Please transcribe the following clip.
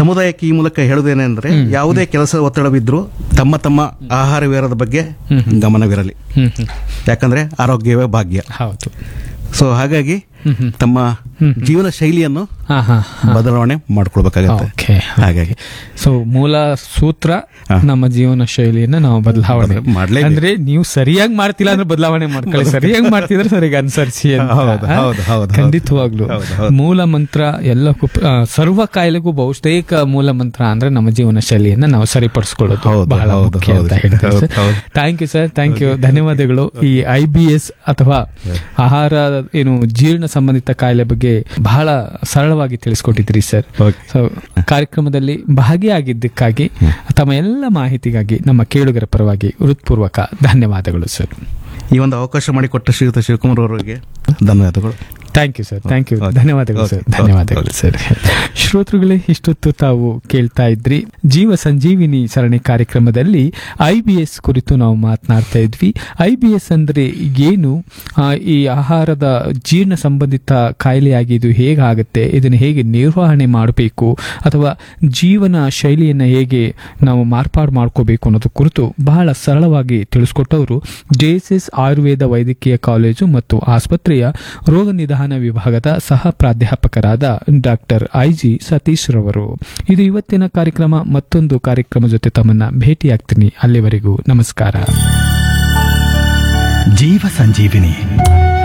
ಸಮುದಾಯಕ್ಕೆ ಈ ಮೂಲಕ ಹೇಳುವುದೇನೆಂದ್ರೆ ಯಾವುದೇ ಕೆಲಸ ಒತ್ತಡವಿದ್ರೂ ತಮ್ಮ ತಮ್ಮ ಆಹಾರ ವಿಹಾರದ ಬಗ್ಗೆ ಗಮನವಿರಲಿ ಹ್ಮ್ ಹ್ಮ್ ಯಾಕಂದ್ರೆ ಆರೋಗ್ಯವೇ ಭಾಗ್ಯ ಹೌದು ಸೊ ಹಾಗಾಗಿ ತಮ್ಮ ಜೀವನ ಶೈಲಿಯನ್ನು ಹಾ ಹಾ ಬದಲಾವಣೆ ಮಾಡ್ಕೊಳ್ಬೇಕಾಗತ್ತೆ ಓಕೆ ಹಾಗಾಗಿ ಸೊ ಮೂಲ ಸೂತ್ರ ಹಾ. ನಮ್ಮ ಜೀವನ ಶೈಲಿಯನ್ನ ನಾವು ಬದಲಾವಣೆ ಬದಲ- ಮಾಡ್ಲೇಬೇಕು. ಅಂದ್ರೆ ನೀವು ಸರಿಯಾಗಿ ಮಾಡ್ತಿಲ್ಲ ಅಂದ್ರೆ ಬದಲಾವಣೆ ಮಾಡ್ಕೊಳ್ಳಿ ಸರಿಯಾಗಿ ಮಾಡ್ತಿದ್ರೆ ಸರಿಯಾಗಿ ಅನುಸರಿಸಿ ಅಂತ. ಹೌದು, ಹಾ? ಹೌದು, ಹೌದು, ಹೌದು. ಖಂಡಿತವಾಗ್ಲು ಹೌದು, ಹೌದು. ಮೂಲ ಮಂತ್ರ ಎಲ್ಲಕ್ಕೂ ಆ, ಸರ್ವ ಕಾಯಿಲೆಗೂ ಬಹುತೇಕ ಮೂಲ ಮಂತ್ರ ಅಂದ್ರೆ ನಮ್ಮ ಜೀವನ ಶೈಲಿಯನ್ನ ನಾವು ಸರಿಪಡಿಸ್ಕೊಳ್ಳೋದು ಹೌದು, ಬಹಳ ಹೌದು, ಮುಖ್ಯ ಅಂತ ಹೌದು. ಹೇಳ್ತಾರೆ ಹೌದು, ಹೌದು. Thank you sir thank you ಧನ್ಯವಾದಗಳು ಈ ಐ ಬಿ ಎಸ್ ಅಥವಾ ಆಹಾರ ಏನು ಜೀರ್ಣ ಸಂಬಂಧಿತ ಕಾಯಿಲೆ ಬಗ್ಗೆ ಬಹಳ ಸರಳವಾಗಿ ತಿಳಿಸ್ಕೊಟ್ಟಿದ್ರಿ ಸರ್ Okay. ಸೊ ಕಾರ್ಯಕ್ರಮದಲ್ಲಿ ಭಾಗಿಯಾಗಿದ್ದಕ್ಕಾಗಿ ತಮ್ಮ ಎಲ್ಲ ಮಾಹಿತಿಗಾಗಿ ನಮ್ಮ ಕೇಳುಗರ ಪರವಾಗಿ ಹೃತ್ಪೂರ್ವಕ ಧನ್ಯವಾದಗಳು ಸರ್ ಈ ಒಂದು ಅವಕಾಶ ಮಾಡಿಕೊಟ್ಟ ಶ್ರೀಯುತ ಶಿವಕುಮಾರ್ ಅವರಿಗೆ ಧನ್ಯವಾದಗಳು thank you sir thank you Okay. ಧನ್ಯವಾದಗಳು ಸರ್ Okay. ಧನ್ಯವಾದಗಳು ಸರ್ ಶ್ರೋತೃಗಳೇ ಇಷ್ಟೊತ್ತು ತಾವು ಕೇಳ್ತಾ ಇದ್ರಿ ಜೀವ ಸಂಜೀವಿನಿ ಸರಣಿ ಕಾರ್ಯಕ್ರಮದಲ್ಲಿ ಐ ಬಿ ಎಸ್ ಕುರಿತು ನಾವು ಮಾತನಾಡ್ತಾ ಇದ್ವಿ ಐ ಬಿ ಎಸ್ ಅಂದ್ರೆ ಏನು ಆ, ಈ ಆಹಾರದ ಜೀರ್ಣ ಸಂಬಂಧಿತ ಕಾಯಿಲೆಯಾಗಿ ಇದು ಹೇಗಾಗುತ್ತೆ ಇದನ್ನು ಹೇಗೆ ನಿರ್ವಹಣೆ ಮಾಡಬೇಕು ಅಥವಾ ಜೀವನ ಶೈಲಿಯನ್ನು ಹೇಗೆ ನಾವು ಮಾರ್ಪಾಡು ಮಾಡ್ಕೋಬೇಕು ಅನ್ನೋದು ಕುರಿತು ಬಹಳ ಸರಳವಾಗಿ ತಿಳಿಸ್ಕೊಟ್ಟವರು ಜೆಎಸ್ಎಸ್ ಆಯುರ್ವೇದ ವೈದ್ಯಕೀಯ ಕಾಲೇಜು ಮತ್ತು ಆಸ್ಪತ್ರೆಯ ರೋಗ ನಿಧಾನ ವಿಭಾಗದ ಸಹ ಪ್ರಾಧ್ಯಾಪಕರಾದ ಡಾಕ್ಟರ್ ಐ ಜಿ ಸತೀಶ್ ರವರು ಇದು ಇವತ್ತಿನ ಕಾರ್ಯಕ್ರಮ ಮತ್ತೊಂದು ಕಾರ್ಯಕ್ರಮ ಜೊತೆ ತಮ್ಮನ್ನ ಭೇಟಿಯಾಗ್ತೀನಿ ಅಲ್ಲಿವರೆಗೂ ನಮಸ್ಕಾರ ಜೀವ ಸಂಜೀವಿನಿ